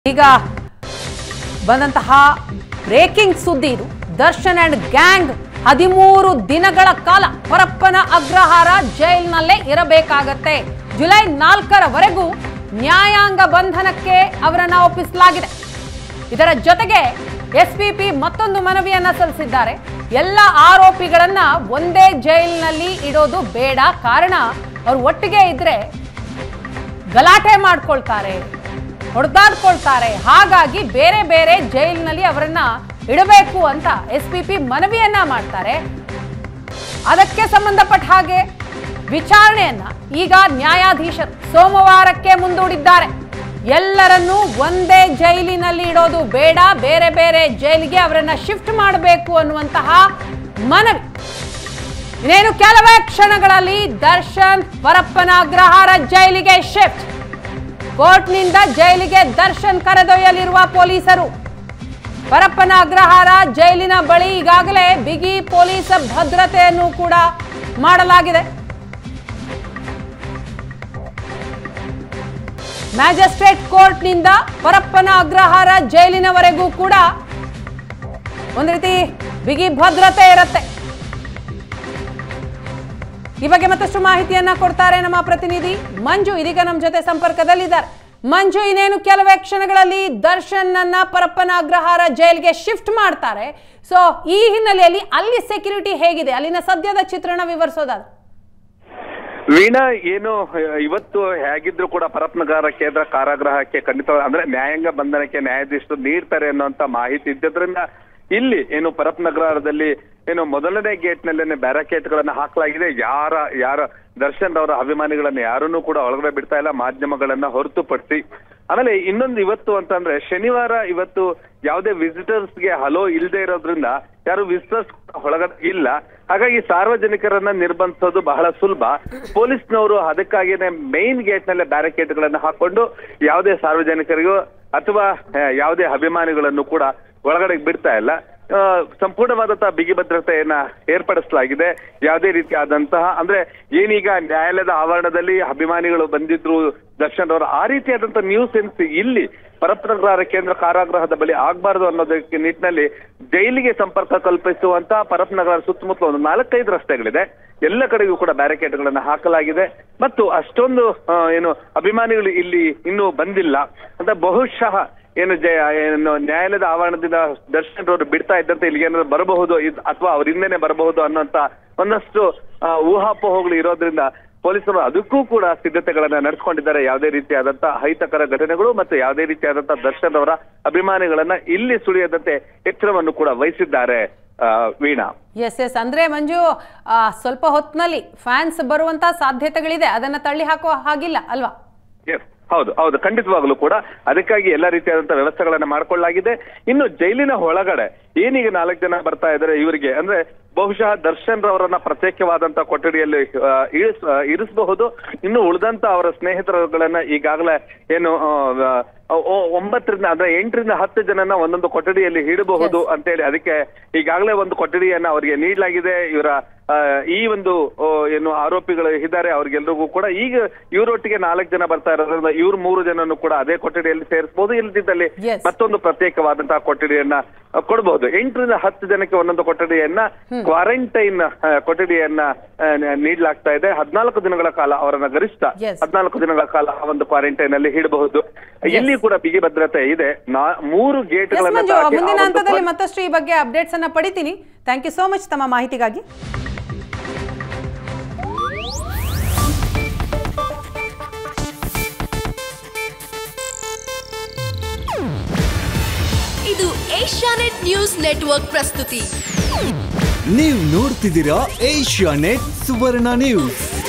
ಈಗ ಬಂದಂತಹ ಬ್ರೇಕಿಂಗ್ ಸುದ್ದಿ ಇದು ದರ್ಶನ್ ಅಂಡ್ ಗ್ಯಾಂಗ್ ಹದಿಮೂರು ದಿನಗಳ ಕಾಲ ಪರಪ್ಪನ ಅಗ್ರಹಾರ ಜೈಲಿನಲ್ಲೇ ಇರಬೇಕಾಗತ್ತೆ ಜುಲೈ ನಾಲ್ಕರವರೆಗೂ ನ್ಯಾಯಾಂಗ ಬಂಧನಕ್ಕೆ ಅವರನ್ನ ಒಪ್ಪಿಸಲಾಗಿದೆ ಇದರ ಜೊತೆಗೆ ಎಸ್ಪಿಪಿ ಮತ್ತೊಂದು ಮನವಿಯನ್ನ ಸಲ್ಲಿಸಿದ್ದಾರೆ ಎಲ್ಲ ಆರೋಪಿಗಳನ್ನ ಒಂದೇ ಜೈಲಿನಲ್ಲಿ ಇಡೋದು ಬೇಡ ಕಾರಣ ಅವರು ಒಟ್ಟಿಗೆ ಇದ್ರೆ ಗಲಾಟೆ ಮಾಡ್ಕೊಳ್ತಾರೆ ಹೊಡೆದಾಡ್ಕೊಳ್ತಾರೆ ಹಾಗಾಗಿ ಬೇರೆ ಬೇರೆ ಜೈಲಿನಲ್ಲಿ ಅವರನ್ನ ಇಡಬೇಕು ಅಂತ ಎಸ್ ಪಿ ಪಿ ಮನವಿಯನ್ನ ಮಾಡ್ತಾರೆ ಅದಕ್ಕೆ ಸಂಬಂಧಪಟ್ಟ ಹಾಗೆ ವಿಚಾರಣೆಯನ್ನ ಈಗ ನ್ಯಾಯಾಧೀಶರು ಸೋಮವಾರಕ್ಕೆ ಮುಂದೂಡಿದ್ದಾರೆ ಎಲ್ಲರನ್ನೂ ಒಂದೇ ಜೈಲಿನಲ್ಲಿ ಇಡೋದು ಬೇಡ ಬೇರೆ ಬೇರೆ ಜೈಲಿಗೆ ಅವರನ್ನ ಶಿಫ್ಟ್ ಮಾಡಬೇಕು ಅನ್ನುವಂತಹ ಮನವಿ ಇನ್ನೇನು ಕೆಲವೇ ಕ್ಷಣಗಳಲ್ಲಿ ದರ್ಶನ್ ಪರಪ್ಪನ ಅಗ್ರಹಾರ ಜೈಲಿಗೆ ಶಿಫ್ಟ್ ಕೋರ್ಟ್ನಿಂದ ಜೈಲಿಗೆ ದರ್ಶನ್ ಕರೆದೊಯ್ಯಲಿರುವ ಪೊಲೀಸರು ಪರಪ್ಪನ ಅಗ್ರಹಾರ ಜೈಲಿನ ಬಳಿ ಈಗಾಗಲೇ ಬಿಗಿ ಪೊಲೀಸ್ ಭದ್ರತೆಯನ್ನು ಕೂಡ ಮಾಡಲಾಗಿದೆ ಮ್ಯಾಜಿಸ್ಟ್ರೇಟ್ ಕೋರ್ಟ್ನಿಂದ ಪರಪ್ಪನ ಅಗ್ರಹಾರ ಜೈಲಿನವರೆಗೂ ಕೂಡ ಒಂದು ರೀತಿ ಬಿಗಿ ಭದ್ರತೆ ಇರುತ್ತೆ ಈ ಬಗ್ಗೆ ಮತ್ತಷ್ಟು ಮಾಹಿತಿಯನ್ನ ಕೊಡ್ತಾರೆ ನಮ್ಮ ಪ್ರತಿನಿಧಿ ಮಂಜು ಇದೀಗ ನಮ್ಮ ಜೊತೆ ಸಂಪರ್ಕದಲ್ಲಿದ್ದಾರೆ ಮಂಜು ಇನ್ನೇನು ಕೆಲವೇ ಕ್ಷಣಗಳಲ್ಲಿ ದರ್ಶನ್ ಅನ್ನ ಪರಪ್ಪನ ಅಗ್ರಹಾರ ಜೈಲ್ಗೆ ಶಿಫ್ಟ್ ಮಾಡ್ತಾರೆ ಸೊ ಈ ಹಿನ್ನೆಲೆಯಲ್ಲಿ ಅಲ್ಲಿ ಸೆಕ್ಯೂರಿಟಿ ಹೇಗಿದೆ ಅಲ್ಲಿನ ಸದ್ಯದ ಚಿತ್ರಣ ವಿವರಿಸೋದಾದ್ರೆ ವೀಣಾ ಏನು ಇವತ್ತು ಹೇಗಿದ್ರು ಕೂಡ ಪರಪ್ನಗರ ಕೇಂದ್ರ ಕಾರಾಗೃಹಕ್ಕೆ ಖಂಡಿತ ಅಂದ್ರೆ ನ್ಯಾಯಾಂಗ ಬಂಧನಕ್ಕೆ ನ್ಯಾಯಾಧೀಶರು ನೀಡ್ತಾರೆ ಅನ್ನುವಂತ ಮಾಹಿತಿ ಇದ್ದದ್ರಿಂದ ಇಲ್ಲಿ ಏನು ಪರಪ್ನಗರದಲ್ಲಿ ಏನು ಮೊದಲನೇ ಗೇಟ್ ನಲ್ಲೇನೆ ಬ್ಯಾರಕೇಟ್ ಗಳನ್ನ ಹಾಕಲಾಗಿದೆ ಯಾರ ಯಾರ ದರ್ಶನ್ ಅವರ ಅಭಿಮಾನಿಗಳನ್ನ ಯಾರನ್ನೂ ಕೂಡ ಒಳಗಡೆ ಬಿಡ್ತಾ ಇಲ್ಲ ಮಾಧ್ಯಮಗಳನ್ನ ಹೊರತುಪಡಿಸಿ ಆಮೇಲೆ ಇನ್ನೊಂದು ಇವತ್ತು ಅಂತಂದ್ರೆ ಶನಿವಾರ ಇವತ್ತು ಯಾವುದೇ ವಿಸಿಟರ್ಸ್ ಗೆ ಹಲೋ ಇಲ್ಲದೆ ಇರೋದ್ರಿಂದ ಯಾರು ವಿಸಿಟರ್ಸ್ ಒಳಗಡೆ ಇಲ್ಲ ಹಾಗಾಗಿ ಸಾರ್ವಜನಿಕರನ್ನ ನಿರ್ಬಂಧಿಸೋದು ಬಹಳ ಸುಲಭ ಪೊಲೀಸ್ನವರು ಅದಕ್ಕಾಗಿನೇ ಮೇನ್ ಗೇಟ್ ನಲ್ಲೇ ಬ್ಯಾರಿಕೇಡ್ ಗಳನ್ನ ಹಾಕೊಂಡು ಯಾವುದೇ ಸಾರ್ವಜನಿಕರಿಗೂ ಅಥವಾ ಆ, ಯಾವುದೇ ಅಭಿಮಾನಿಗಳನ್ನು ಕೂಡ ಒಳಗಡೆ ಬಿಡ್ತಾ ಇಲ್ಲ ಆ, ಸಂಪೂರ್ಣವಾದಂತಹ ಬಿಗಿ ಭದ್ರತೆಯನ್ನ ಏರ್ಪಡಿಸಲಾಗಿದೆ ಯಾವುದೇ ರೀತಿಯಾದಂತಹ ಅಂದ್ರೆ ಏನೀಗ ನ್ಯಾಯಾಲಯದ ಆವರಣದಲ್ಲಿ ಅಭಿಮಾನಿಗಳು ಬಂದಿದ್ರು ದರ್ಶನ್ ಅವರು ಆ ರೀತಿಯಾದಂತಹ ನ್ಯೂಸ್ ಸೆನ್ಸ್ ಇಲ್ಲಿ ಪರಪ್ರಗ್ರಹ ಕೇಂದ್ರ ಕಾರಾಗೃಹದ ಬಳಿ ಆಗಬಾರದು ಅನ್ನೋದಕ್ಕೆ ನಿಟ್ಟಿನಲ್ಲಿ ಜೈಲಿಗೆ ಸಂಪರ್ಕ ಕಲ್ಪಿಸುವಂತ ಪರಪ್ನಗರ ಸುತ್ತಮುತ್ತಲ ಒಂದು ನಾಲ್ಕೈದು ರಸ್ತೆಗಳಿದೆ ಎಲ್ಲ ಕಡೆಗೂ ಕೂಡ ಬ್ಯಾರಿಕೇಡ್ ಗಳನ್ನ ಹಾಕಲಾಗಿದೆ ಮತ್ತು ಅಷ್ಟೊಂದು ಆ, ಏನು ಅಭಿಮಾನಿಗಳು ಇಲ್ಲಿ ಇನ್ನೂ ಬಂದಿಲ್ಲ ಅಂತ ಬಹುಶಃ ಏನು ಜಯ ಏನು ನ್ಯಾಯಾಲಯದ ಆವರಣದಿಂದ ದರ್ಶನ್ ಅವರು ಬಿಡ್ತಾ ಇದ್ದಂತೆ ಇಲ್ಲಿಗೆ ಏನಾದ್ರು ಬರಬಹುದು ಇದ್- ಅಥವಾ ಅವ್ರ ಹಿಂದೆನೆ ಬರಬಹುದು ಅನ್ನೋಂತ ಒಂದಷ್ಟು ಆ, ಊಹಾಪೋಹಗಳು ಇರೋದ್ರಿಂದ ಪೊಲೀಸರು ಅದಕ್ಕೂ ಕೂಡ ಸಿದ್ಧತೆಗಳನ್ನ ನಡೆಸ್ಕೊಂಡಿದ್ದಾರೆ ಯಾವುದೇ ರೀತಿಯಾದಂತ ಅಹಿತಕರ ಘಟನೆಗಳು ಮತ್ತು ಯಾವುದೇ ರೀತಿಯಾದಂತ ದರ್ಶನ್ ಅವರ ಅಭಿಮಾನಿಗಳನ್ನ ಇಲ್ಲಿ ಸುಳಿಯದಂತೆ ಎಚ್ಚರವನ್ನು ಕೂಡ ವಹಿಸಿದ್ದಾರೆ ಆ, ವೀಣಾ ಎಸ್ ಎಸ್ ಅಂದ್ರೆ ಮಂಜು ಆ, ಸ್ವಲ್ಪ ಹೊತ್ತಿನಲ್ಲಿ ಫ್ಯಾನ್ಸ್ ಬರುವಂತ ಸಾಧ್ಯತೆಗಳಿದೆ ಅದನ್ನ ತಳ್ಳಿ ಹಾಕುವ ಹಾಗಿಲ್ಲ ಅಲ್ವಾ ಎಸ್ ಹೌದು ಹೌದು ಖಂಡಿತವಾಗ್ಲೂ ಕೂಡ ಅದಕ್ಕಾಗಿ ಎಲ್ಲ ರೀತಿಯಾದಂತಹ ವ್ಯವಸ್ಥೆಗಳನ್ನ ಮಾಡ್ಕೊಳ್ಳಲಾಗಿದೆ ಇನ್ನು ಜೈಲಿನ ಒಳಗಡೆ ಏನೀಗ ನಾಲ್ಕು ಜನ ಬರ್ತಾ ಇದ್ದಾರೆ ಇವರಿಗೆ ಅಂದ್ರೆ ಬಹುಶಃ ದರ್ಶನ್ ರವರನ್ನ ಪ್ರತ್ಯೇಕವಾದಂತ ಕೊಠಡಿಯಲ್ಲಿ ಆ, ಇಳಿಸ್ ಆ, ಇರಿಸಬಹುದು ಇನ್ನು ಉಳಿದಂತ ಅವರ ಸ್ನೇಹಿತರುಗಳನ್ನ ಈಗಾಗಲೇ ಏನು ಆ, ಆ, ಒ- ಒಂಬತ್ತರಿಂದ ಅಂದ್ರೆ ಎಂಟರಿಂದ ಹತ್ತು ಜನನ ಒಂದೊಂದು ಕೊಠಡಿಯಲ್ಲಿ ಇಡಬಹುದು ಅಂತೇಳಿ ಅದಕ್ಕೆ ಈಗಾಗಲೇ ಒಂದು ಕೊಠಡಿಯನ್ನ ಅವರಿಗೆ ನೀಡಲಾಗಿದೆ ಇವರ ಆ, ಈ ಒಂದು ಆ, ಏನು ಆರೋಪಿಗಳು ಇದ್ದಾರೆ ಅವ್ರಿಗೆಲ್ರಿಗೂ ಕೂಡ ಈಗ ಇವರೊಟ್ಟಿಗೆ ನಾಲ್ಕು ಜನ ಬರ್ತಾ ಇರೋದ್ರಿಂದ ಇವ್ರು ಮೂರು ಜನನು ಕೂಡ ಅದೇ ಕೊಠಡಿಯಲ್ಲಿ ಸೇರಿಸಬಹುದು ಇಲ್ಲದಿದ್ದಲ್ಲಿ Yes. ಮತ್ತೊಂದು ಪ್ರತ್ಯೇಕವಾದಂತಹ ಕೊಠಡಿಯನ್ನ ಆ, ಕೊಡಬಹುದು ಎಂಟರಿಂದ ಹತ್ತು ಜನಕ್ಕೆ ಒಂದೊಂದು ಕೊಠಡಿಯನ್ನ ಕ್ವಾರಂಟೈನ್ ಕೊಠಡಿಯನ್ನ ಆ, ನ- ನೀಡಲಾಗ್ತಾ ಇದೆ ಹದಿನಾಲ್ಕು ದಿನಗಳ ಕಾಲ ಅವರನ್ನ ಗರಿಷ್ಠ Yes. ಹದಿನಾಲ್ಕು ದಿನಗಳ ಕಾಲ ಆ ಒಂದು ಕ್ವಾರಂಟೈನ್ ಅಲ್ಲಿ ಇಡಬಹುದು ಇಲ್ಲಿ ಕೂಡ ಬಿಗಿ ಭದ್ರತೆ ಇದೆ ನಾ- ಮೂರು ಗೇಟ್ ಎಸ್ ಮಂಜು ಗಳನ್ನ ಮುಂದಿನ ಹಂತದಲ್ಲಿ ಮತ್ತಷ್ಟು ಈ ಬಗ್ಗೆ ಅಪ್ಡೇಟ್ಸ್ ಅನ್ನ ಪಡಿತೀನಿ ಥ್ಯಾಂಕ್ ಯು ಸೋ ಮಚ್ ತಮ್ಮ ಮಾಹಿತಿಗಾಗಿ ಇದು ಏಷ್ಯಾನೆಟ್ ನ್ಯೂಸ್ ನೆಟ್ವರ್ಕ್ ಪ್ರಸ್ತುತಿ ನೀವು ನೋಡ್ತಿದ್ದೀರಾ ಏಷ್ಯಾ ನೆಟ್ ಸುವರ್ಣ ನ್ಯೂಸ್